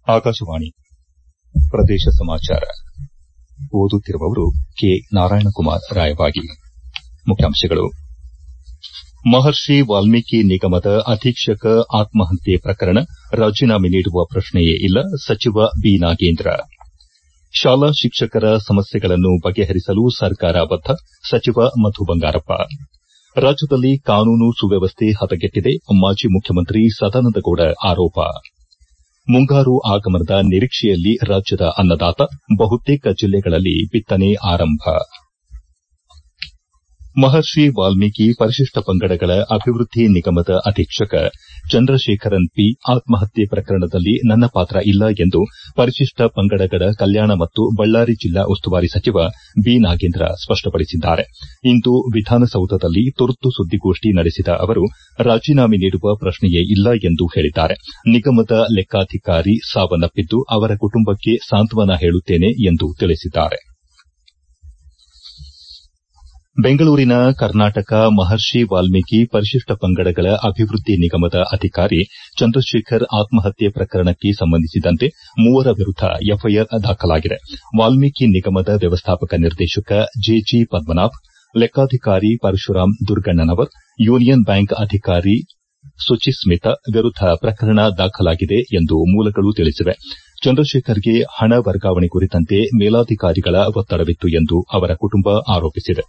ಆಕಾಶವಾಣಿ ಪ್ರದೇಶ ಸಮಾಚಾರ ಓದುತ್ತಿರುವವರು ಕೆ ನಾರಾಯಣಕುಮಾರ್ ರಾಯಬಾಗಿ ಮುಖ್ಯಾಂಶಗಳು ಮಹರ್ಷಿ ವಾಲ್ಮೀಕಿ ನಿಗಮದ ಅಧೀಕ್ಷಕ ಆತ್ಮಹತ್ಯೆ ಪ್ರಕರಣ ರಾಜೀನಾಮೆ ನೀಡುವ ಪ್ರಶ್ನೆಯೇ ಇಲ್ಲ ಸಚಿವ ಬಿ ನಾಗೇಂದ್ರ ಶಾಲಾ ಶಿಕ್ಷಕರ ಸಮಸ್ಯೆಗಳನ್ನು ಬಗೆಹರಿಸಲು ಸರ್ಕಾರ ಬದ್ದ ಸಚಿವ ಮಧು ಬಂಗಾರಪ್ಪ ರಾಜ್ಯದಲ್ಲಿ ಕಾನೂನು ಸುವ್ಯವಸ್ಥೆ ಹದಗೆಟ್ಟಿದೆ ಮಾಜಿ ಮುಖ್ಯಮಂತ್ರಿ ಸದಾನಂದಗೌಡ ಆರೋಪ ಮುಂಗಾರು ಆಗಮನದ ನಿರೀಕ್ಷೆಯಲ್ಲಿ ರಾಜ್ಯದ ಅನ್ನದಾತ ಬಹುತೇಕ ಜಿಲ್ಲೆಗಳಲ್ಲಿ ಬಿತ್ತನೆ ಆರಂಭ ಮಹರ್ಷಿ ವಾಲ್ಮೀಕಿ ಪರಿಶಿಷ್ಟ ಪಂಗಡಗಳ ಅಭಿವೃದ್ದಿ ನಿಗಮದ ಅಧೀಕ್ಷಕ ಚಂದ್ರಶೇಖರನ್ ಪಿ ಆತ್ಮಹತ್ಯೆ ಪ್ರಕರಣದಲ್ಲಿ ನನ್ನ ಪಾತ್ರ ಇಲ್ಲ ಎಂದು ಪರಿಶಿಷ್ಟ ಪಂಗಡಗಳ ಕಲ್ಯಾಣ ಮತ್ತು ಬಳ್ಳಾರಿ ಜಿಲ್ಲಾ ಉಸ್ತುವಾರಿ ಸಚಿವ ಬಿ ನಾಗೇಂದ್ರ ಸ್ಪಷ್ಟಪಡಿಸಿದ್ದಾರೆ ಇಂದು ವಿಧಾನಸೌಧದಲ್ಲಿ ತುರ್ತು ಸುದ್ದಿಗೋಷ್ಠಿ ನಡೆಸಿದ ಅವರು ರಾಜೀನಾಮೆ ನೀಡುವ ಪ್ರಶ್ನೆಯೇ ಇಲ್ಲ ಎಂದು ಹೇಳಿದ್ದಾರೆ ನಿಗಮದ ಲೆಕ್ಕಾಧಿಕಾರಿ ಸಾವನ್ನಪ್ಪಿದ್ದು ಅವರ ಕುಟುಂಬಕ್ಕೆ ಸಾಂತ್ವನ ಹೇಳುತ್ತೇನೆ ಎಂದು ತಿಳಿಸಿದ್ದಾರೆ ಬೆಂಗಳೂರಿನ ಕರ್ನಾಟಕ ಮಹರ್ಷಿ ವಾಲ್ಮೀಕಿ ಪರಿಶಿಷ್ಟ ಪಂಗಡಗಳ ಅಭಿವೃದ್ದಿ ನಿಗಮದ ಅಧಿಕಾರಿ ಚಂದ್ರಶೇಖರ್ ಆತ್ಮಹತ್ಯೆ ಪ್ರಕರಣಕ್ಕೆ ಸಂಬಂಧಿಸಿದಂತೆ ಮೂವರ ವಿರುದ್ದ ಎಫ್ಐಆರ್ ದಾಖಲಾಗಿದೆ ವಾಲ್ಮೀಕಿ ನಿಗಮದ ವ್ಯವಸ್ಥಾಪಕ ನಿರ್ದೇಶಕ ಜೆಜಿ ಪದ್ಮನಾಭ್ ಲೆಕ್ಕಾಧಿಕಾರಿ ಪರಶುರಾಮ್ ದುರ್ಗಣ್ಣನವರ್ ಯೂನಿಯನ್ ಬ್ಯಾಂಕ್ ಅಧಿಕಾರಿ ಸುಚಿಸ್ಮಿತಾ ವಿರುದ್ದ ಪ್ರಕರಣ ದಾಖಲಾಗಿದೆ ಎಂದು ಮೂಲಗಳು ತಿಳಿಸಿವೆ ಚಂದ್ರಶೇಖರ್ಗೆ ಹಣ ವರ್ಗಾವಣೆ ಕುರಿತಂತೆ ಮೇಲಾಧಿಕಾರಿಗಳ ಒತ್ತಡವಿತ್ತು ಎಂದು ಅವರ ಕುಟುಂಬ ಆರೋಪಿಸಿದೆ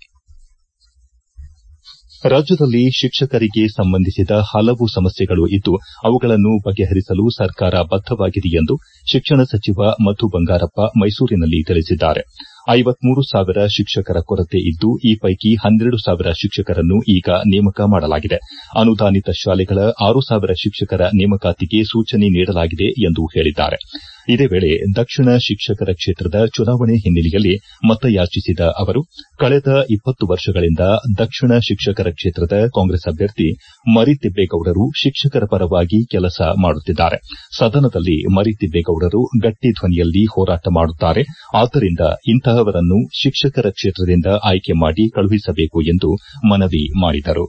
ರಾಜ್ಯದಲ್ಲಿ ಶಿಕ್ಷಕರಿಗೆ ಸಂಬಂಧಿಸಿದ ಹಲವು ಸಮಸ್ಯೆಗಳು ಇದ್ದು ಅವುಗಳನ್ನು ಬಗೆಹರಿಸಲು ಸರ್ಕಾರ ಬದ್ದವಾಗಿದೆ ಎಂದು ಶಿಕ್ಷಣ ಸಚಿವ ಮಧು ಬಂಗಾರಪ್ಪ ಮೈಸೂರಿನಲ್ಲಿ ತಿಳಿಸಿದ್ದಾರೆ ಸಾವಿರ ಶಿಕ್ಷಕರ ಕೊರತೆ ಇದ್ದು ಈ ಪೈಕಿ ಹನ್ನೆರಡು ಸಾವಿರ ಶಿಕ್ಷಕರನ್ನು ಈಗ ನೇಮಕ ಮಾಡಲಾಗಿದೆ ಅನುದಾನಿತ ಶಾಲೆಗಳ ಆರು ಸಾವಿರ ಶಿಕ್ಷಕರ ನೇಮಕಾತಿಗೆ ಸೂಚನೆ ನೀಡಲಾಗಿದೆ ಎಂದು ಹೇಳಿದ್ದಾರೆ ಇದೇ ವೇಳೆ ದಕ್ಷಿಣ ಶಿಕ್ಷಕರ ಕ್ಷೇತ್ರದ ಚುನಾವಣೆ ಹಿನ್ನೆಲೆಯಲ್ಲಿ ಮತಯಾಚಿಸಿದ ಅವರು ಕಳೆದ ಇಪ್ಪತ್ತು ವರ್ಷಗಳಿಂದ ದಕ್ಷಿಣ ಶಿಕ್ಷಕರ ಕ್ಷೇತ್ರದ ಕಾಂಗ್ರೆಸ್ ಅಭ್ಯರ್ಥಿ ಮರಿತಿಬ್ಬೇಗೌಡರು ಶಿಕ್ಷಕರ ಪರವಾಗಿ ಕೆಲಸ ಮಾಡುತ್ತಿದ್ದಾರೆ ಸದನದಲ್ಲಿ ಮರಿತಿಬ್ಬೇಗೌಡರು ಗಟ್ಟಿ ಧ್ವನಿಯಲ್ಲಿ ಹೋರಾಟ ಮಾಡುತ್ತಾರೆ ಆದ್ದರಿಂದ ಇಂತಹವರನ್ನು ಶಿಕ್ಷಕರ ಕ್ಷೇತ್ರದಿಂದ ಆಯ್ಕೆ ಮಾಡಿ ಕಳುಹಿಸಬೇಕು ಎಂದು ಮನವಿ ಮಾಡಿದರು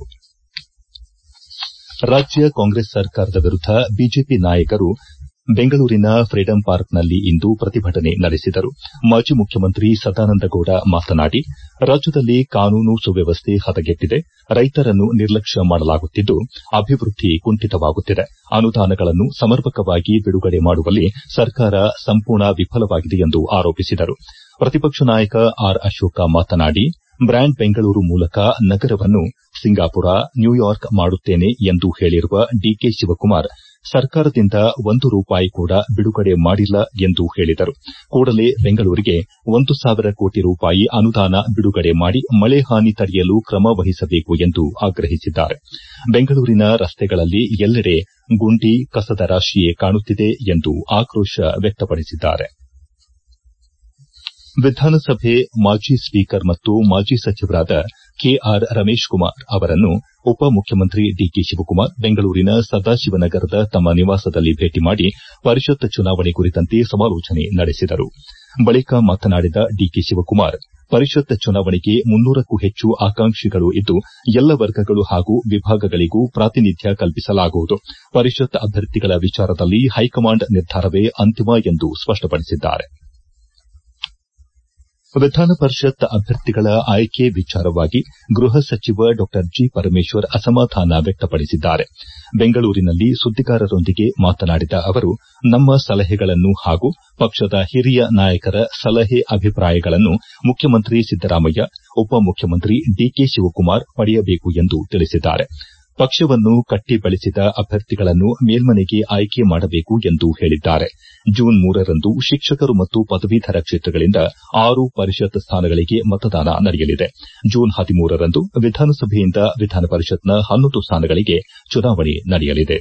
ರಾಜ್ಯ ಕಾಂಗ್ರೆಸ್ ಸರ್ಕಾರದ ವಿರುದ್ದ ಬಿಜೆಪಿ ನಾಯಕರು ಬೆಂಗಳೂರಿನ ಫ್ರೀಡಂ ಪಾರ್ಕ್ನಲ್ಲಿ ಇಂದು ಪ್ರತಿಭಟನೆ ನಡೆಸಿದರು ಮಾಜಿ ಮುಖ್ಯಮಂತ್ರಿ ಸದಾನಂದಗೌಡ ಮಾತನಾಡಿ ರಾಜ್ಯದಲ್ಲಿ ಕಾನೂನು ಸುವ್ಯವಸ್ಥೆ ಹದಗೆಟ್ಟಿದೆ ರೈತರನ್ನು ನಿರ್ಲಕ್ಷ್ಯ ಮಾಡಲಾಗುತ್ತಿದ್ದು ಅಭಿವೃದ್ದಿ ಕುಂಠಿತವಾಗುತ್ತಿದೆ ಅನುದಾನಗಳನ್ನು ಸಮರ್ಪಕವಾಗಿ ಬಿಡುಗಡೆ ಮಾಡುವಲ್ಲಿ ಸರ್ಕಾರ ಸಂಪೂರ್ಣ ವಿಫಲವಾಗಿದೆ ಎಂದು ಆರೋಪಿಸಿದರು ಪ್ರತಿಪಕ್ಷ ನಾಯಕ ಆರ್ ಅಶೋಕ ಮಾತನಾಡಿ ಬ್ರ್ಯಾಂಡ್ ಬೆಂಗಳೂರು ಮೂಲಕ ನಗರವನ್ನು ಸಿಂಗಾಪುರ ನ್ಯೂಯಾರ್ಕ್ ಮಾಡುತ್ತೇನೆ ಎಂದು ಹೇಳಿರುವ ಡಿಕೆ ಶಿವಕುಮಾರ್ ಸರ್ಕಾರದಿಂದ ಒಂದು ರೂಪಾಯಿ ಕೂಡ ಬಿಡುಗಡೆ ಮಾಡಿಲ್ಲ ಎಂದು ಹೇಳಿದರು ಕೂಡಲೇ ಬೆಂಗಳೂರಿಗೆ ಒಂದು ಸಾವಿರ ಕೋಟಿ ರೂಪಾಯಿ ಅನುದಾನ ಬಿಡುಗಡೆ ಮಾಡಿ ಮಳೆ ಹಾನಿ ತಡೆಯಲು ಕ್ರಮ ವಹಿಸಬೇಕು ಎಂದು ಆಗ್ರಹಿಸಿದ್ದಾರೆ ಬೆಂಗಳೂರಿನ ರಸ್ತೆಗಳಲ್ಲಿ ಎಲ್ಲೆಡೆ ಗುಂಡಿ ಕಸದ ರಾಶಿಯೇ ಕಾಣುತ್ತಿದೆ ಎಂದು ಆಕ್ರೋಶ ವ್ಯಕ್ತಪಡಿಸಿದ್ದಾರೆ ವಿಧಾನಸಭೆ ಮಾಜಿ ಸ್ಪೀಕರ್ ಮತ್ತು ಮಾಜಿ ಸಚಿವರಾದ ಕೆಆರ್ ರಮೇಶ್ ಕುಮಾರ್ ಅವರನ್ನು ಉಪಮುಖ್ಯಮಂತ್ರಿ ಡಿಕೆ ಶಿವಕುಮಾರ್ ಬೆಂಗಳೂರಿನ ಸದಾಶಿವನಗರದ ತಮ್ಮ ನಿವಾಸದಲ್ಲಿ ಭೇಟಿ ಮಾಡಿ ಪರಿಷತ್ ಚುನಾವಣೆ ಕುರಿತಂತೆ ಸಮಾಲೋಚನೆ ನಡೆಸಿದರು ಬಳಿಕ ಮಾತನಾಡಿದ ಡಿಕೆ ಶಿವಕುಮಾರ್ ಪರಿಷತ್ ಚುನಾವಣೆಗೆ ಮುನ್ನೂರಕ್ಕೂ ಹೆಚ್ಚು ಆಕಾಂಕ್ಷಿಗಳು ಇದ್ದು ಎಲ್ಲ ವರ್ಗಗಳು ಹಾಗೂ ವಿಭಾಗಗಳಿಗೂ ಪ್ರಾತಿನಿಧ್ಯ ಕಲ್ಪಿಸಲಾಗುವುದು ಪರಿಷತ್ ಅಭ್ಯರ್ಥಿಗಳ ವಿಚಾರದಲ್ಲಿ ಹೈಕಮಾಂಡ್ ನಿರ್ಧಾರವೇ ಅಂತಿಮ ಎಂದು ಸ್ಪಷ್ಟಪಡಿಸಿದ್ದಾರೆ ವಿಧಾನ ಪರಿಷತ್ ಅಭ್ಯರ್ಥಿಗಳ ಆಯ್ಕೆ ವಿಚಾರವಾಗಿ ಗೃಹ ಸಚಿವ ಡಾ ಜಿ ಪರಮೇಶ್ವರ್ ಅಸಮಾಧಾನ ವ್ಯಕ್ತಪಡಿಸಿದ್ದಾರೆ ಬೆಂಗಳೂರಿನಲ್ಲಿ ಸುದ್ದಿಗಾರರೊಂದಿಗೆ ಮಾತನಾಡಿದ ಅವರು ನಮ್ಮ ಸಲಹೆಗಳನ್ನು ಹಾಗೂ ಪಕ್ಷದ ಹಿರಿಯ ನಾಯಕರ ಸಲಹೆ ಅಭಿಪ್ರಾಯಗಳನ್ನು ಮುಖ್ಯಮಂತ್ರಿ ಸಿದ್ದರಾಮಯ್ಯ ಉಪಮುಖ್ಯಮಂತ್ರಿ ಡಿಕೆ ಶಿವಕುಮಾರ್ ಪಡೆಯಬೇಕು ಎಂದು ತಿಳಿಸಿದ್ದಾರೆ ಪಕ್ಷವನ್ನು ಕಟ್ಟಿ ಬೆಳೆಸಿದ ಅಭ್ಯರ್ಥಿಗಳನ್ನು ಮೇಲ್ಮನೆಗೆ ಆಯ್ಕೆ ಮಾಡಬೇಕು ಎಂದು ಹೇಳಿದ್ದಾರೆ ಜೂನ್ ಮೂರರಂದು ಶಿಕ್ಷಕರು ಮತ್ತು ಪದವೀಧರ ಕ್ಷೇತ್ರಗಳಿಂದ ಆರು ಪರಿಷತ್ ಸ್ಥಾನಗಳಿಗೆ ಮತದಾನ ನಡೆಯಲಿದೆ ಜೂನ್ ಹದಿಮೂರರಂದು ವಿಧಾನಸಭೆಯಿಂದ ವಿಧಾನ ಪರಿಷತ್ನ ಹನ್ನೊಂದು ಸ್ಥಾನಗಳಿಗೆ ಚುನಾವಣೆ ನಡೆಯಲಿದೆ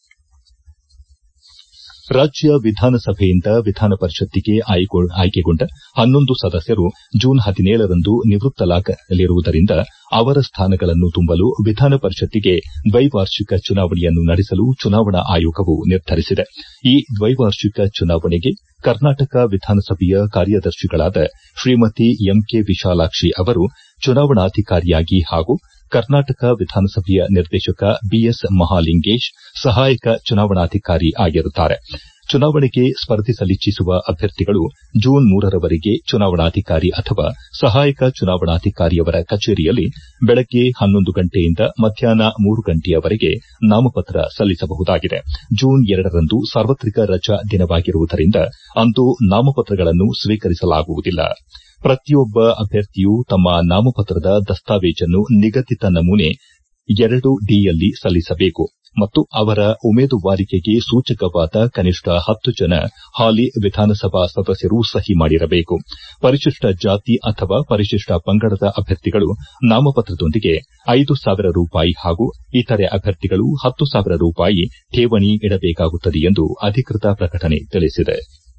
ರಾಜ್ಯ ವಿಧಾನಸಭೆಯಿಂದ ವಿಧಾನ ಪರಿಷತ್ತಿಗೆ ಆಯ್ಕೆಗೊಂಡ ಹನ್ನೊಂದು ಸದಸ್ಯರು ಜೂನ್ ಹದಿನೇಳರಂದು ನಿವೃತ್ತರಾಗಲಿರುವುದರಿಂದ ಅವರ ಸ್ಥಾನಗಳನ್ನು ತುಂಬಲು ವಿಧಾನ ಪರಿಷತ್ತಿಗೆ ದ್ವೈವಾರ್ಷಿಕ ಚುನಾವಣೆಯನ್ನು ನಡೆಸಲು ಚುನಾವಣಾ ಆಯೋಗವು ನಿರ್ಧರಿಸಿದೆ ಈ ದ್ವೈವಾರ್ಷಿಕ ಚುನಾವಣೆಗೆ ಕರ್ನಾಟಕ ವಿಧಾನಸಭೆಯ ಕಾರ್ಯದರ್ಶಿಗಳಾದ ಶ್ರೀಮತಿ ಎಂಕೆ ವಿಶಾಲಾಕ್ಷಿ ಅವರು ಚುನಾವಣಾಧಿಕಾರಿಯಾಗಿ ಹಾಗೂ ಕರ್ನಾಟಕ ವಿಧಾನಸಭೆಯ ನಿರ್ದೇಶಕ ಬಿಎಸ್ ಮಹಾಲಿಂಗೇಶ್ ಸಹಾಯಕ ಚುನಾವಣಾಧಿಕಾರಿ ಆಗಿರುತ್ತಾರೆ ಚುನಾವಣೆಗೆ ಸ್ಪರ್ಧಿಸಲಿಚ್ಚಿಸುವ ಅಭ್ಯರ್ಥಿಗಳು ಜೂನ್ ಮೂರರವರೆಗೆ ಚುನಾವಣಾಧಿಕಾರಿ ಅಥವಾ ಸಹಾಯಕ ಚುನಾವಣಾಧಿಕಾರಿಯವರ ಕಚೇರಿಯಲ್ಲಿ ಬೆಳಗ್ಗೆ ಹನ್ನೊಂದು ಗಂಟೆಯಿಂದ ಮಧ್ಯಾಹ್ನ ಮೂರು ಗಂಟೆಯವರೆಗೆ ನಾಮಪತ್ರ ಸಲ್ಲಿಸಬಹುದಾಗಿದೆ ಜೂನ್ ಎರಡರಂದು ಸಾರ್ವತ್ರಿಕ ರಜಾ ದಿನವಾಗಿರುವುದರಿಂದ ಅಂದು ನಾಮಪತ್ರಗಳನ್ನು ಸ್ವೀಕರಿಸಲಾಗುವುದಿಲ್ಲ ಪ್ರತಿಯೊಬ್ಬ ಅಭ್ಯರ್ಥಿಯೂ ತಮ್ಮ ನಾಮಪತ್ರದ ದಸ್ತಾವೇಜನ್ನು ನಿಗದಿತ ನಮೂನೆ ಎರಡು ಡಿಯಲ್ಲಿ ಸಲ್ಲಿಸಬೇಕು ಮತ್ತು ಅವರ ಉಮೇದುವಾರಿಕೆಗೆ ಸೂಚಕವಾದ ಕನಿಷ್ಠ ಹತ್ತು ಜನ ಹಾಲಿ ವಿಧಾನಸಭಾ ಸದಸ್ಯರು ಸಹಿ ಮಾಡಿರಬೇಕು ಪರಿಶಿಷ್ಟ ಜಾತಿ ಅಥವಾ ಪರಿಶಿಷ್ಟ ಪಂಗಡದ ಅಭ್ಯರ್ಥಿಗಳು ನಾಮಪತ್ರದೊಂದಿಗೆ ಐದು ಸಾವಿರ ರೂಪಾಯಿ ಹಾಗೂ ಇತರೆ ಅಭ್ಯರ್ಥಿಗಳು ಹತ್ತು ಸಾವಿರ ರೂಪಾಯಿ ಠೇವಣಿ ಇಡಬೇಕಾಗುತ್ತದೆ ಎಂದು ಅಧಿಕೃತ ಪ್ರಕಟಣೆ ತಿಳಿಸಿದೆ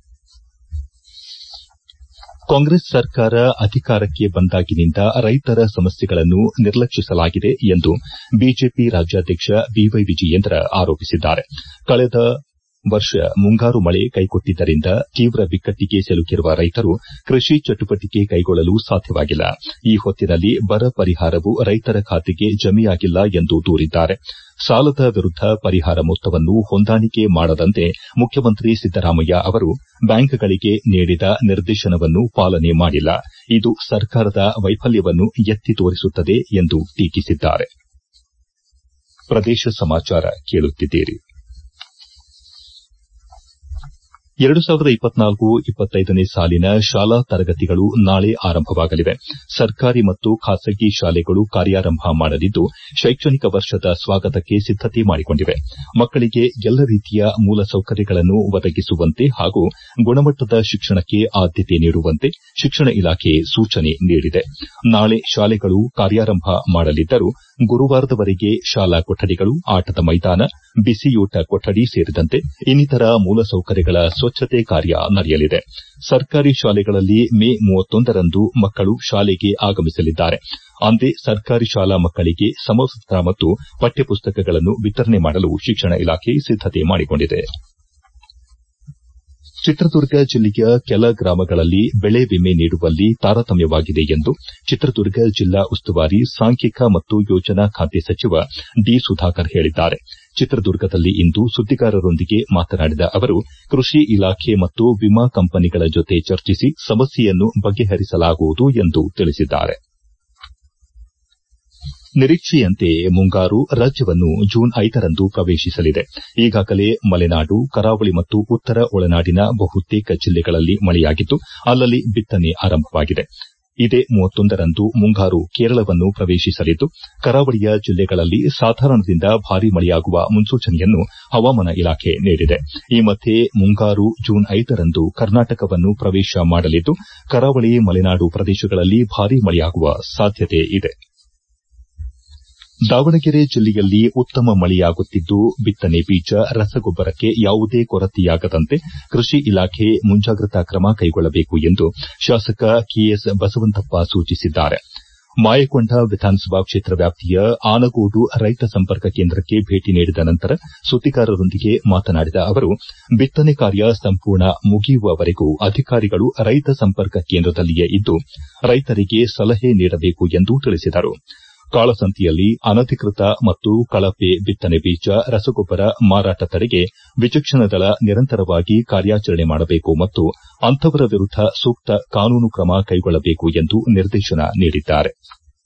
ಕಾಂಗ್ರೆಸ್ ಸರ್ಕಾರ ಅಧಿಕಾರಕ್ಕೆ ಬಂದಾಗಿನಿಂದ ರೈತರ ಸಮಸ್ಯೆಗಳನ್ನು ನಿರ್ಲಕ್ಷಿಸಲಾಗಿದೆ ಎಂದು ಬಿಜೆಪಿ ರಾಜ್ಯಾಧ್ಯಕ್ಷ ಬಿವೈ ವಿಜಯೇಂದ್ರ ಆರೋಪಿಸಿದ್ದಾರೆ ಕಳೆದ ವರ್ಷ ಮುಂಗಾರು ಮಳೆ ಕೈಕೊಟ್ಟಿದ್ದರಿಂದ ತೀವ್ರ ಬಿಕ್ಕಟ್ಟಿಗೆ ಸಿಲುಕಿರುವ ರೈತರು ಕೃಷಿ ಚಟುವಟಿಕೆ ಕೈಗೊಳ್ಳಲು ಸಾಧ್ಯವಾಗಿಲ್ಲ ಈ ಹೊತ್ತಿನಲ್ಲಿ ಬರ ಪರಿಹಾರವು ರೈತರ ಖಾತೆಗೆ ಜಮೆಯಾಗಿಲ್ಲ ಎಂದು ದೂರಿದ್ದಾರೆ ಸಾಲದ ವಿರುದ್ದ ಪರಿಹಾರ ಮೊತ್ತವನ್ನು ಹೊಂದಾಣಿಕೆ ಮಾಡದಂತೆ ಮುಖ್ಯಮಂತ್ರಿ ಸಿದ್ದರಾಮಯ್ಯ ಅವರು ಬ್ಯಾಂಕ್ಗಳಿಗೆ ನೀಡಿದ ನಿರ್ದೇಶನವನ್ನು ಪಾಲನೆ ಮಾಡಿಲ್ಲ ಇದು ಸರ್ಕಾರದ ವೈಫಲ್ಯವನ್ನು ಎತ್ತಿ ತೋರಿಸುತ್ತದೆ ಎಂದು ಟೀಕಿಸಿದ್ದಾರೆ ಪ್ರದೇಶ ಸಮಾಚಾರ ಕೇಳುತ್ತಿದ್ದೀರಿ ಎರಡು ಸಾವಿರದ ಇಪ್ಪತ್ನಾಲ್ಕು ಇಪ್ಪತ್ತೈದನೇ ಸಾಲಿನ ಶಾಲಾ ತರಗತಿಗಳು ನಾಳೆ ಆರಂಭವಾಗಲಿವೆ ಸರ್ಕಾರಿ ಮತ್ತು ಖಾಸಗಿ ಶಾಲೆಗಳು ಕಾರ್ಯಾರಂಭ ಮಾಡಲಿದ್ದು ಶೈಕ್ಷಣಿಕ ವರ್ಷದ ಸ್ವಾಗತಕ್ಕೆ ಸಿದ್ದತೆ ಮಾಡಿಕೊಂಡಿವೆ ಮಕ್ಕಳಿಗೆ ಎಲ್ಲ ರೀತಿಯ ಮೂಲಸೌಕರ್ಯಗಳನ್ನು ಒದಗಿಸುವಂತೆ ಹಾಗೂ ಗುಣಮಟ್ಟದ ಶಿಕ್ಷಣಕ್ಕೆ ಆದ್ಯತೆ ನೀಡುವಂತೆ ಶಿಕ್ಷಣ ಇಲಾಖೆ ಸೂಚನೆ ನೀಡಿದೆ ನಾಳೆ ಶಾಲೆಗಳು ಕಾರ್ಯಾರಂಭ ಮಾಡಲಿದ್ದರೂ ಗುರುವಾರದವರೆಗೆ ಶಾಲಾ ಕೊಠಡಿಗಳು ಆಟದ ಮೈದಾನ ಬಿಸಿಯೂಟ ಕೊಠಡಿ ಸೇರಿದಂತೆ ಇನ್ನಿತರ ಮೂಲಸೌಕರ್ಯಗಳ ಸ್ವಚ್ಛತೆ ಕಾರ್ಯ ನಡೆಯಲಿದೆ ಸರ್ಕಾರಿ ಶಾಲೆಗಳಲ್ಲಿ ಮೇ ಮೂವತ್ತೊಂದರಂದು ಮಕ್ಕಳು ಶಾಲೆಗೆ ಆಗಮಿಸಲಿದ್ದಾರೆ ಅಂದೇ ಸರ್ಕಾರಿ ಶಾಲಾ ಮಕ್ಕಳಿಗೆ ಸಮವಸ್ತ್ರ ಮತ್ತು ಪಠ್ಯಪುಸ್ತಕಗಳನ್ನು ವಿತರಣೆ ಮಾಡಲು ಶಿಕ್ಷಣ ಇಲಾಖೆ ಸಿದ್ದತೆ ಮಾಡಿಕೊಂಡಿದೆ ಚಿತ್ರದುರ್ಗ ಜಿಲ್ಲೆಯ ಕೆಲ ಗ್ರಾಮಗಳಲ್ಲಿ ಬೆಳೆ ವಿಮೆ ನೀಡುವಲ್ಲಿ ತಾರತಮ್ಯವಾಗಿದೆ ಎಂದು ಚಿತ್ರದುರ್ಗ ಜಿಲ್ಲಾ ಉಸ್ತುವಾರಿ ಸಾಂಖ್ಯಿಕ ಮತ್ತು ಯೋಜನಾ ಖಾತೆ ಸಚಿವ ಡಿ ಸುಧಾಕರ್ ಹೇಳಿದ್ದಾರೆ ಚಿತ್ರದುರ್ಗದಲ್ಲಿಂದು ಸುದ್ದಿಗಾರರೊಂದಿಗೆ ಮಾತನಾಡಿದ ಅವರು ಕೃಷಿ ಇಲಾಖೆ ಮತ್ತು ವಿಮಾ ಕಂಪನಿಗಳ ಜೊತೆ ಚರ್ಚಿಸಿ ಸಮಸ್ಯೆಯನ್ನು ಬಗೆಹರಿಸಲಾಗುವುದು ಎಂದು ತಿಳಿಸಿದ್ದಾರೆ ನಿರೀಕ್ಷೆಯಂತೆ ಮುಂಗಾರು ರಾಜ್ಯವನ್ನು ಜೂನ್ ಐದರಂದು ಪ್ರವೇಶಿಸಲಿದೆ ಈಗಾಗಲೇ ಮಲೆನಾಡು ಕರಾವಳಿ ಮತ್ತು ಉತ್ತರ ಒಳನಾಡಿನ ಬಹುತೇಕ ಜಿಲ್ಲೆಗಳಲ್ಲಿ ಮಳೆಯಾಗಿದ್ದು ಅಲ್ಲಲ್ಲಿ ಬಿತ್ತನೆ ಆರಂಭವಾಗಿದೆ ಇದೇ ಮೂವತ್ತೊಂದರಂದು ಮುಂಗಾರು ಕೇರಳವನ್ನು ಪ್ರವೇಶಿಸಲಿದ್ದು ಕರಾವಳಿಯ ಜಿಲ್ಲೆಗಳಲ್ಲಿ ಸಾಧಾರಣದಿಂದ ಭಾರೀ ಮಳೆಯಾಗುವ ಮುನ್ಸೂಚನೆಯನ್ನು ಹವಾಮಾನ ಇಲಾಖೆ ನೀಡಿದೆ ಈ ಮಧ್ಯೆ ಮುಂಗಾರು ಜೂನ್ ಐದರಂದು ಕರ್ನಾಟಕವನ್ನು ಪ್ರವೇಶ ಮಾಡಲಿದ್ದು ಕರಾವಳಿ ಮಲೆನಾಡು ಪ್ರದೇಶಗಳಲ್ಲಿ ಭಾರೀ ಮಳೆಯಾಗುವ ಸಾಧ್ಯತೆ ಇದೆ ದಾವಣಗೆರೆ ಜಿಲ್ಲೆಯಲ್ಲಿ ಉತ್ತಮ ಮಳೆಯಾಗುತ್ತಿದ್ದು ಬಿತ್ತನೆ ಬೀಜ ರಸಗೊಬ್ಬರಕ್ಕೆ ಯಾವುದೇ ಕೊರತೆಯಾಗದಂತೆ ಕೃಷಿ ಇಲಾಖೆ ಮುಂಜಾಗ್ರತಾ ಕ್ರಮ ಕೈಗೊಳ್ಳಬೇಕು ಎಂದು ಶಾಸಕ ಕೆಎಸ್ ಬಸವಂತಪ್ಪ ಸೂಚಿಸಿದ್ದಾರೆ ಮಾಯಕೊಂಡ ವಿಧಾನಸಭಾ ಕ್ಷೇತ್ರ ವ್ಯಾಪ್ತಿಯ ಆನಗೋಡು ರೈತ ಸಂಪರ್ಕ ಕೇಂದ್ರಕ್ಕೆ ಭೇಟಿ ನೀಡಿದ ನಂತರ ಸುದ್ದಿಗಾರರೊಂದಿಗೆ ಮಾತನಾಡಿದ ಅವರು ಬಿತ್ತನೆ ಕಾರ್ಯ ಸಂಪೂರ್ಣ ಮುಗಿಯುವವರೆಗೂ ಅಧಿಕಾರಿಗಳು ರೈತ ಸಂಪರ್ಕ ಕೇಂದ್ರದಲ್ಲಿಯೇ ಇದ್ದು ರೈತರಿಗೆ ಸಲಹೆ ನೀಡಬೇಕು ಎಂದು ತಿಳಿಸಿದರು ಕಾಳಸಂತೆಯಲ್ಲಿ ಅನಧಿಕೃತ ಮತ್ತು ಕಳಪೆ ಬಿತ್ತನೆ ಬೀಜ ರಸಗೊಬ್ಬರ ಮಾರಾಟ ತಡೆಗೆ ವಿಚಕ್ಷಣ ದಳ ನಿರಂತರವಾಗಿ ಕಾರ್ಯಾಚರಣೆ ಮಾಡಬೇಕು ಮತ್ತು ಅಂತವರ ವಿರುದ್ದ ಸೂಕ್ತ ಕಾನೂನು ಕ್ರಮ ಕೈಗೊಳ್ಳಬೇಕು ಎಂದು ನಿರ್ದೇಶನ ನೀಡಿದ್ದಾರೆ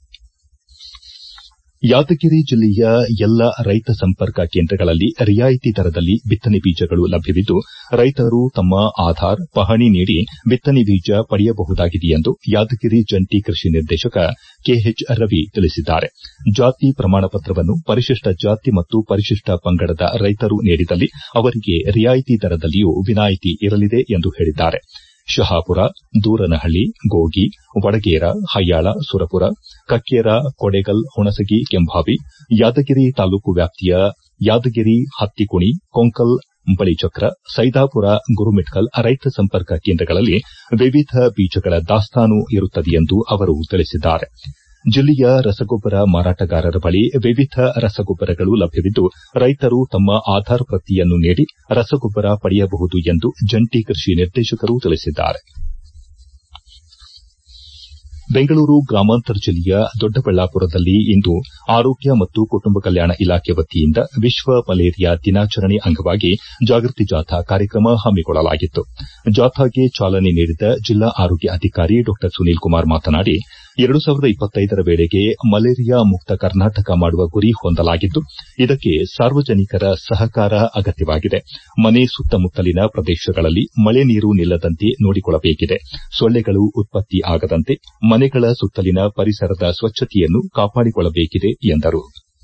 ಯಾದಗಿರಿ ಜಿಲ್ಲೆಯ ಎಲ್ಲ ರೈತ ಸಂಪರ್ಕ ಕೇಂದ್ರಗಳಲ್ಲಿ ರಿಯಾಯಿತಿ ದರದಲ್ಲಿ ಬಿತ್ತನೆ ಬೀಜಗಳು ಲಭ್ಯವಿದ್ದು ರೈತರು ತಮ್ಮ ಆಧಾರ್ ಪಹಣಿ ನೀಡಿ ಬಿತ್ತನೆ ಬೀಜ ಪಡೆಯಬಹುದಾಗಿದೆ ಎಂದು ಯಾದಗಿರಿ ಜಂಟಿ ಕೃಷಿ ನಿರ್ದೇಶಕ ಕೆಎಚ್ ರವಿ ತಿಳಿಸಿದ್ದಾರೆ ಜಾತಿ ಪ್ರಮಾಣ ಪತ್ರವನ್ನು ಪರಿಶಿಷ್ಟ ಜಾತಿ ಮತ್ತು ಪರಿಶಿಷ್ಟ ಪಂಗಡದ ರೈತರು ನೀಡಿದಲ್ಲಿ ಅವರಿಗೆ ರಿಯಾಯಿತಿ ದರದಲ್ಲಿಯೂ ವಿನಾಯಿತಿ ಇರಲಿದೆ ಎಂದು ಹೇಳಿದ್ದಾರೆ ಶಹಾಪುರ ದೂರನಹಳ್ಳಿ ಗೋಗಿ ವಡಗೇರ ಹಯ್ಯಾಳ ಸುರಪುರ ಕಕ್ಕೇರ ಕೊಡೆಗಲ್ ಹುಣಸಗಿ ಕೆಂಭಾವಿ ಯಾದಗಿರಿ ತಾಲೂಕು ವ್ಯಾಪ್ತಿಯ ಯಾದಗಿರಿ ಹತ್ತಿಕುಣಿ ಕೊಂಕಲ್ ಬಳಿಚಕ್ರ ಸೈದಾಪುರ ಗುರುಮಿಟ್ಕಲ್ ರೈತ ಸಂಪರ್ಕ ಕೇಂದ್ರಗಳಲ್ಲಿ ವಿವಿಧ ಬೀಜಗಳ ದಾಸ್ತಾನು ಇರುತ್ತದೆ ಎಂದು ಅವರು ತಿಳಿಸಿದ್ದಾರೆ ಜಿಲ್ಲೆಯ ರಸಗೊಬ್ಬರ ಮಾರಾಟಗಾರರ ಬಳಿ ವಿವಿಧ ರಸಗೊಬ್ಬರಗಳು ಲಭ್ಯವಿದ್ದು ರೈತರು ತಮ್ಮ ಆಧಾರ್ ಪ್ರತಿಯನ್ನು ನೀಡಿ ರಸಗೊಬ್ಬರ ಪಡೆಯಬಹುದು ಎಂದು ಜಂಟಿ ಕೃಷಿ ನಿರ್ದೇಶಕರು ತಿಳಿಸಿದ್ದಾರೆ ಬೆಂಗಳೂರು ಗ್ರಾಮಾಂತರ ಜಿಲ್ಲೆಯ ದೊಡ್ಡಬಳ್ಳಾಪುರದಲ್ಲಿ ಇಂದು ಆರೋಗ್ಯ ಮತ್ತು ಕುಟುಂಬ ಕಲ್ಯಾಣ ಇಲಾಖೆ ವತಿಯಿಂದ ವಿಶ್ವ ಮಲೇರಿಯಾ ದಿನಾಚರಣೆ ಅಂಗವಾಗಿ ಜಾಗೃತಿ ಜಾಥಾ ಕಾರ್ಯಕ್ರಮ ಹಮ್ಮಿಕೊಳ್ಳಲಾಗಿತ್ತು ಜಾಥಾಗೆ ಚಾಲನೆ ನೀಡಿದ ಜಿಲ್ಲಾ ಆರೋಗ್ಯ ಅಧಿಕಾರಿ ಡಾ ಸುನೀಲ್ ಕುಮಾರ್ ಮಾತನಾಡಿ ಎರಡು ಸಾವಿರದ ಇಪ್ಪತ್ತೈದರ ವೇಳೆಗೆ ಮಲೇರಿಯಾ ಮುಕ್ತ ಕರ್ನಾಟಕ ಮಾಡುವ ಗುರಿ ಹೊಂದಲಾಗಿದ್ದು ಇದಕ್ಕೆ ಸಾರ್ವಜನಿಕರ ಸಹಕಾರ ಅಗತ್ಯವಾಗಿದೆ ಮನೆ ಸುತ್ತಮುತ್ತಲಿನ ಪ್ರದೇಶಗಳಲ್ಲಿ ಮಳೆ ನೀರು ನಿಲ್ಲದಂತೆ ನೋಡಿಕೊಳ್ಳಬೇಕಿದೆ ಸೊಳ್ಳೆಗಳು ಉತ್ಪತ್ತಿ ಆಗದಂತೆ ಮನೆಗಳ ಸುತ್ತಲಿನ ಪರಿಸರದ ಸ್ವಚ್ಛತೆಯನ್ನು ಕಾಪಾಡಿಕೊಳ್ಳಬೇಕಿದೆ ಎಂದರು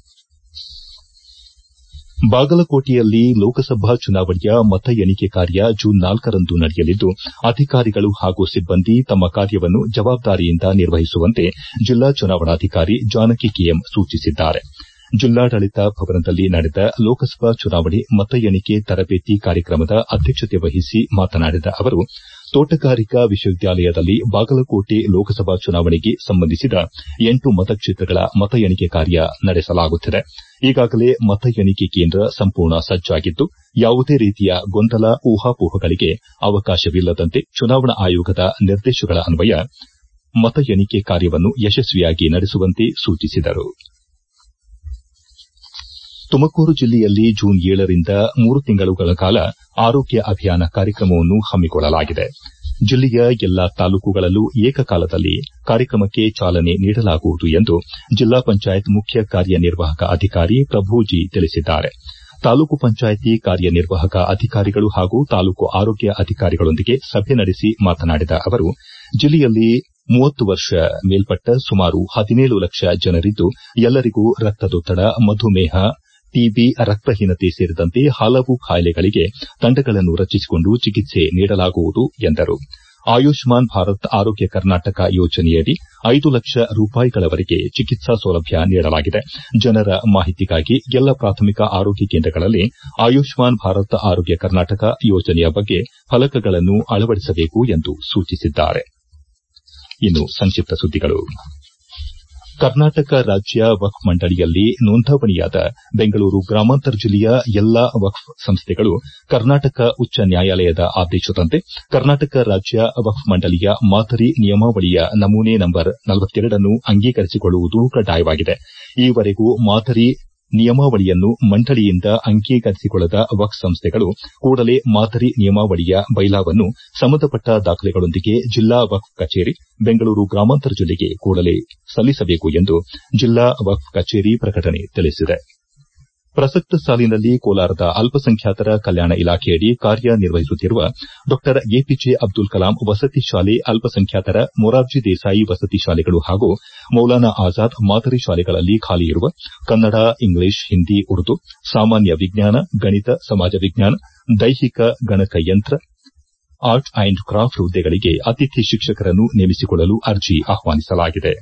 ಬಾಗಲಕೋಟೆಯಲ್ಲಿ ಲೋಕಸಭಾ ಚುನಾವಣೆಯ ಮತ ಎಣಿಕೆ ಕಾರ್ಯ ಜೂನ್ ನಾಲ್ಕರಂದು ನಡೆಯಲಿದ್ದು ಅಧಿಕಾರಿಗಳು ಹಾಗೂ ಸಿಬ್ಬಂದಿ ತಮ್ಮ ಕಾರ್ಯವನ್ನು ಜವಾಬ್ದಾರಿಯಿಂದ ನಿರ್ವಹಿಸುವಂತೆ ಜಿಲ್ಲಾ ಚುನಾವಣಾಧಿಕಾರಿ ಜಾನಕಿ ಕೆಎಂ ಸೂಚಿಸಿದ್ದಾರೆ ಜಿಲ್ಲಾಡಳಿತ ಭವನದಲ್ಲಿ ನಡೆದ ಲೋಕಸಭಾ ಚುನಾವಣೆ ಮತ ಎಣಿಕೆ ತರಬೇತಿ ಕಾರ್ಯಕ್ರಮದ ಅಧ್ಯಕ್ಷತೆ ವಹಿಸಿ ಮಾತನಾಡಿದ ಅವರು ತೋಟಗಾರಿಕಾ ವಿಶ್ವವಿದ್ಯಾಲಯದಲ್ಲಿ ಬಾಗಲಕೋಟೆ ಲೋಕಸಭಾ ಚುನಾವಣೆಗೆ ಸಂಬಂಧಿಸಿದ ಎಂಟು ಮತಕ್ಷೇತ್ರಗಳ ಮತ ಎಣಿಕೆ ಕಾರ್ಯ ನಡೆಸಲಾಗುತ್ತಿದೆ ಈಗಾಗಲೇ ಮತ ಎಣಿಕೆ ಕೇಂದ್ರ ಸಂಪೂರ್ಣ ಸಜ್ಜಾಗಿದ್ದು ಯಾವುದೇ ರೀತಿಯ ಗೊಂದಲ ಊಹಾಪೋಹಗಳಿಗೆ ಅವಕಾಶವಿಲ್ಲದಂತೆ ಚುನಾವಣಾ ಆಯೋಗದ ನಿರ್ದೇಶಗಳ ಅನ್ವಯ ಮತ ಎಣಿಕೆ ಕಾರ್ಯವನ್ನು ಯಶಸ್ವಿಯಾಗಿ ನಡೆಸುವಂತೆ ಸೂಚಿಸಿದರು ತುಮಕೂರು ಜಿಲ್ಲೆಯಲ್ಲಿ ಜೂನ್ ಏಳರಿಂದ ಮೂರು ತಿಂಗಳುಗಳ ಕಾಲ ಆರೋಗ್ಯ ಅಭಿಯಾನ ಕಾರ್ಯಕ್ರಮವನ್ನು ಹಮ್ಮಿಕೊಳ್ಳಲಾಗಿದೆ ಜಿಲ್ಲೆಯ ಎಲ್ಲಾ ತಾಲೂಕುಗಳಲ್ಲೂ ಏಕಕಾಲದಲ್ಲಿ ಕಾರ್ಯಕ್ರಮಕ್ಕೆ ಚಾಲನೆ ನೀಡಲಾಗುವುದು ಎಂದು ಜಿಲ್ಲಾ ಪಂಚಾಯತ್ ಮುಖ್ಯ ಕಾರ್ಯನಿರ್ವಾಹಕ ಅಧಿಕಾರಿ ಪ್ರಭು ಜಿ ತಿಳಿಸಿದ್ದಾರೆ ತಾಲೂಕು ಪಂಚಾಯಿತಿ ಕಾರ್ಯನಿರ್ವಾಹಕ ಅಧಿಕಾರಿಗಳು ಹಾಗೂ ತಾಲೂಕು ಆರೋಗ್ಯ ಅಧಿಕಾರಿಗಳೊಂದಿಗೆ ಸಭೆ ನಡೆಸಿ ಮಾತನಾಡಿದ ಅವರು ಜಿಲ್ಲೆಯಲ್ಲಿ ಮೂವತ್ತು ವರ್ಷ ಮೇಲ್ಪಟ್ಟ ಸುಮಾರು ಹದಿನೇಳು ಲಕ್ಷ ಜನರಿದ್ದು ಎಲ್ಲರಿಗೂ ರಕ್ತದೊತ್ತಡ ಮಧುಮೇಹ ಟಿಬಿ ರಕ್ತಹೀನತೆ ಸೇರಿದಂತೆ ಹಲವು ಕಾಯಿಲೆಗಳಿಗೆ ತಂಡಗಳನ್ನು ರಚಿಸಿಕೊಂಡು ಚಿಕಿತ್ಸೆ ನೀಡಲಾಗುವುದು ಎಂದರು ಆಯುಷ್ಮಾನ್ ಭಾರತ್ ಆರೋಗ್ಯ ಕರ್ನಾಟಕ ಯೋಜನೆಯಡಿ ಐದು ಲಕ್ಷ ರೂಪಾಯಿಗಳವರೆಗೆ ಚಿಕಿತ್ಸಾ ಸೌಲಭ್ಯ ನೀಡಲಾಗಿದೆ ಜನರ ಮಾಹಿತಿಗಾಗಿ ಎಲ್ಲ ಪ್ರಾಥಮಿಕ ಆರೋಗ್ಯ ಕೇಂದ್ರಗಳಲ್ಲಿ ಆಯುಷ್ಮಾನ್ ಭಾರತ್ ಆರೋಗ್ಯ ಕರ್ನಾಟಕ ಯೋಜನೆಯ ಬಗ್ಗೆ ಫಲಕಗಳನ್ನು ಅಳವಡಿಸಬೇಕು ಎಂದು ಸೂಚಿಸಿದ್ದಾರೆ ಇನ್ನು ಸಂಕ್ಷಿಪ್ತ ಸುದ್ದಿಗಳು ಕರ್ನಾಟಕ ರಾಜ್ಯ ವಕ್ಫ್ ಮಂಡಳಿಯಲ್ಲಿ ನೋಂದಾವಣಿಯಾದ ಬೆಂಗಳೂರು ಗ್ರಾಮಾಂತರ ಜಿಲ್ಲೆಯ ಎಲ್ಲಾ ವಕ್ಫ್ ಸಂಸ್ಥೆಗಳು ಕರ್ನಾಟಕ ಉಚ್ಚ ನ್ಯಾಯಾಲಯದ ಆದೇಶದಂತೆ ಕರ್ನಾಟಕ ರಾಜ್ಯ ವಕ್ಫ್ ಮಂಡಳಿಯ ಮಾದರಿ ನಿಯಮಾವಳಿಯ ನಮೂನೆ ನಂಬರ್ ನ್ನು ಅಂಗೀಕರಿಸಿಕೊಳ್ಳುವುದು ಕಡ್ಡಾಯವಾಗಿದೆ ಈವರೆಗೂ ಮಾದರಿ ನಿಯಮಾವಳಿಯನ್ನು ಮಂಡಳಿಯಿಂದ ಅಂಗೀಕರಿಸಿಕೊಳ್ಳದ ವಕ್ಫ್ ಸಂಸ್ಥೆಗಳು ಕೂಡಲೇ ಮಾದರಿ ನಿಯಮಾವಳಿಯ ಬೈಲಾವನ್ನು ಸಂಬಂಧಪಟ್ಟ ದಾಖಲೆಗಳೊಂದಿಗೆ ಜಿಲ್ಲಾ ವಕ್ಫ್ ಕಚೇರಿ ಬೆಂಗಳೂರು ಗ್ರಾಮಾಂತರ ಜಿಲ್ಲೆಗೆ ಕೂಡಲೇ ಸಲ್ಲಿಸಬೇಕು ಎಂದು ಜಿಲ್ಲಾ ವಕ್ಫ್ ಕಚೇರಿ ಪ್ರಕಟಣೆ ತಿಳಿಸಿದೆ ಪ್ರಸಕ್ತ ಸಾಲಿನಲ್ಲಿ ಕೋಲಾರದ ಅಲ್ಪಸಂಖ್ಯಾತರ ಕಲ್ಯಾಣ ಇಲಾಖೆಯಡಿ ಕಾರ್ಯನಿರ್ವಹಿಸುತ್ತಿರುವ ಡಾ ಎಪಿಜೆ ಅಬ್ದುಲ್ ಕಲಾಂ ವಸತಿ ಶಾಲೆ ಅಲ್ಪಸಂಖ್ಯಾತರ ಮೊರಾರ್ಜಿ ದೇಸಾಯಿ ವಸತಿ ಶಾಲೆಗಳು ಹಾಗೂ ಮೌಲಾನಾ ಆಜಾದ್ ಮಾದರಿ ಶಾಲೆಗಳಲ್ಲಿ ಖಾಲಿಯಿರುವ ಕನ್ನಡ ಇಂಗ್ಲಿಷ್ ಹಿಂದಿ ಉರ್ದು ಸಾಮಾನ್ಯ ವಿಜ್ಞಾನ ಗಣಿತ ಸಮಾಜ ವಿಜ್ಞಾನ ದೈಹಿಕ ಗಣಕಯಂತ್ರ ಆರ್ಟ್ ಅಂಡ್ ಕ್ರಾಫ್ಟ್ ಹುದ್ದೆಗಳಿಗೆ ಅತಿಥಿ ಶಿಕ್ಷಕರನ್ನು ನೇಮಿಸಿಕೊಳ್ಳಲು ಅರ್ಜಿ ಆಹ್ವಾನಿಸಲಾಗಿದೆ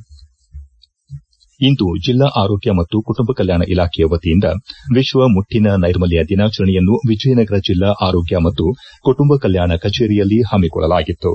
ಇಂದು ಜಿಲ್ಲಾ ಆರೋಗ್ಯ ಮತ್ತು ಕುಟುಂಬ ಕಲ್ಯಾಣ ಇಲಾಖೆಯ ವತಿಯಿಂದ ವಿಶ್ವ ಮುಟ್ಟಿನ ನೈರ್ಮಲ್ಯ ದಿನಾಚರಣೆಯನ್ನು ವಿಜಯನಗರ ಜಿಲ್ಲಾ ಆರೋಗ್ಯ ಮತ್ತು ಕುಟುಂಬ ಕಲ್ಯಾಣ ಕಚೇರಿಯಲ್ಲಿ ಹಮ್ಮಿಕೊಳ್ಳಲಾಗಿತ್ತು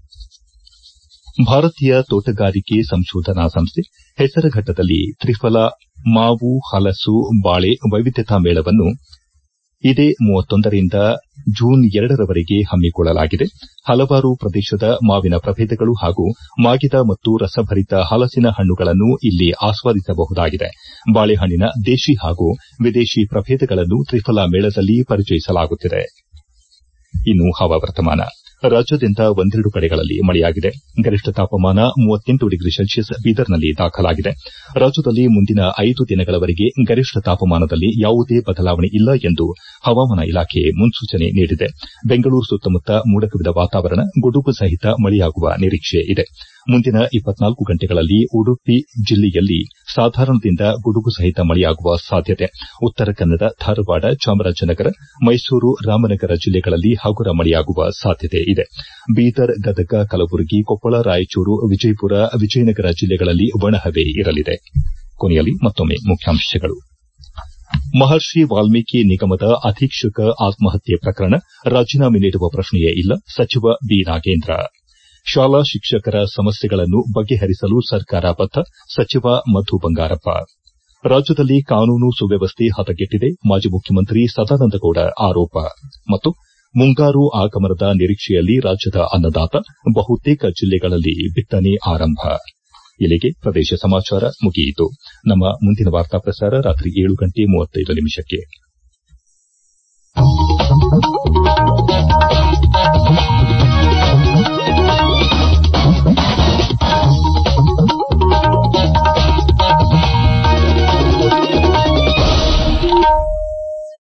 ಭಾರತೀಯ ತೋಟಗಾರಿಕೆ ಸಂಶೋಧನಾ ಸಂಸ್ಥೆ ಹೆಸರಘಟ್ಟದಲ್ಲಿ ತ್ರಿಫಲ ಮಾವು ಹಲಸು ಬಾಳೆ ವೈವಿಧ್ಯತಾ ಮೇಳವನ್ನು ಇದೇ ರಿಂದ ಜೂನ್ ಎರಡರವರೆಗೆ ಹಮ್ಮಿಕೊಳ್ಳಲಾಗಿದೆ ಹಲವಾರು ಪ್ರದೇಶದ ಮಾವಿನ ಪ್ರಭೇದಗಳು ಹಾಗೂ ಮಾಗಿದ ಮತ್ತು ರಸಭರಿತ ಹಲಸಿನ ಹಣ್ಣುಗಳನ್ನು ಇಲ್ಲಿ ಆಸ್ವಾದಿಸಬಹುದಾಗಿದೆ ಬಾಳೆಹಣ್ಣಿನ ದೇಶಿ ಹಾಗೂ ವಿದೇಶಿ ಪ್ರಭೇದಗಳನ್ನು ತ್ರಿಫಲ ಮೇಳದಲ್ಲಿ ಪರಿಚಯಿಸಲಾಗುತ್ತಿದೆ ಇನ್ನು ಹವಾವರ್ತಮಾನ ರಾಜ್ಯಾದ್ಯಂತ ಒಂದೆರಡು ಕಡೆಗಳಲ್ಲಿ ಮಳೆಯಾಗಿದೆ ಗರಿಷ್ಠ ತಾಪಮಾನ ಡಿಗ್ರಿ ಸೆಲ್ಸಿಯಸ್ ಬೀದರ್ನಲ್ಲಿ ದಾಖಲಾಗಿದೆ ರಾಜ್ಯದಲ್ಲಿ ಮುಂದಿನ ಐದು ದಿನಗಳವರೆಗೆ ಗರಿಷ್ಠ ತಾಪಮಾನದಲ್ಲಿ ಯಾವುದೇ ಬದಲಾವಣೆ ಇಲ್ಲ ಎಂದು ಹವಾಮಾನ ಇಲಾಖೆ ಮುನ್ಸೂಚನೆ ನೀಡಿದೆ ಬೆಂಗಳೂರು ಸುತ್ತಮುತ್ತ ಮೋಡಕವಿದ ವಾತಾವರಣ ಗುಡುಗು ಸಹಿತ ಮಳೆಯಾಗುವ ನಿರೀಕ್ಷೆ ಇದೆ ಮುಂದಿನ ಗಂಟೆಗಳಲ್ಲಿ ಉಡುಪಿ ಜಿಲ್ಲೆಯಲ್ಲಿ ಸಾಧಾರಣದಿಂದ ಗುಡುಗು ಸಹಿತ ಮಳೆಯಾಗುವ ಸಾಧ್ಯತೆ ಉತ್ತರ ಕನ್ನಡ ಧಾರವಾಡ ಚಾಮರಾಜನಗರ ಮೈಸೂರು ರಾಮನಗರ ಜಿಲ್ಲೆಗಳಲ್ಲಿ ಹಗುರ ಮಳೆಯಾಗುವ ಸಾಧ್ಯತೆ ಇದೆ ಬೀದರ್ ಗದಗ ಕಲಬುರಗಿ ಕೊಪ್ಪಳ ರಾಯಚೂರು ವಿಜಯಪುರ ವಿಜಯನಗರ ಜಿಲ್ಲೆಗಳಲ್ಲಿ ಒಣಹವೆ ಇರಲಿದೆ ಕೊನೆಯಲ್ಲಿ ಮತ್ತೊಮ್ಮೆ ಮುಖ್ಯಾಂಶಗಳು ಮಹರ್ಷಿ ವಾಲ್ಮೀಕಿ ನಿಗಮದ ಅಧೀಕ್ಷಕ ಆತ್ಮಹತ್ಯೆ ಪ್ರಕರಣ ರಾಜೀನಾಮೆ ನೀಡುವ ಪ್ರಶ್ನೆಯೇ ಇಲ್ಲ ಸಚಿವ ಬಿ ನಾಗೇಂದ್ರ ಶಾಲಾ ಶಿಕ್ಷಕರ ಸಮಸ್ಯೆಗಳನ್ನು ಬಗೆಹರಿಸಲು ಸರ್ಕಾರ ಬದ್ದ ಸಚಿವ ಮಧು ಬಂಗಾರಪ್ಪ ರಾಜ್ಯದಲ್ಲಿ ಕಾನೂನು ಸುವ್ಯವಸ್ಥೆ ಹದಗೆಟ್ಟಿದೆ ಮಾಜಿ ಮುಖ್ಯಮಂತ್ರಿ ಸದಾನಂದಗೌಡ ಆರೋಪ ಮತ್ತು ಮುಂಗಾರು ಆಗಮನದ ನಿರೀಕ್ಷೆಯಲ್ಲಿ ರಾಜ್ಯದ ಅನ್ನದಾತ ಬಹುತೇಕ ಜಿಲ್ಲೆಗಳಲ್ಲಿ ಬಿತ್ತನೆ ಆರಂಭ ಇಲ್ಲಿಗೆ ಪ್ರದೇಶ ಸಮಾಚಾರ ಮುಗಿಯಿತು ನಮ್ಮ ಮುಂದಿನ ವಾರ್ತಾ ಪ್ರಸಾರ ರಾತ್ರಿ ಏಳು ಗಂಟೆ ಮೂವತ್ತೈದು ನಿಮಿಷಕ್ಕೆ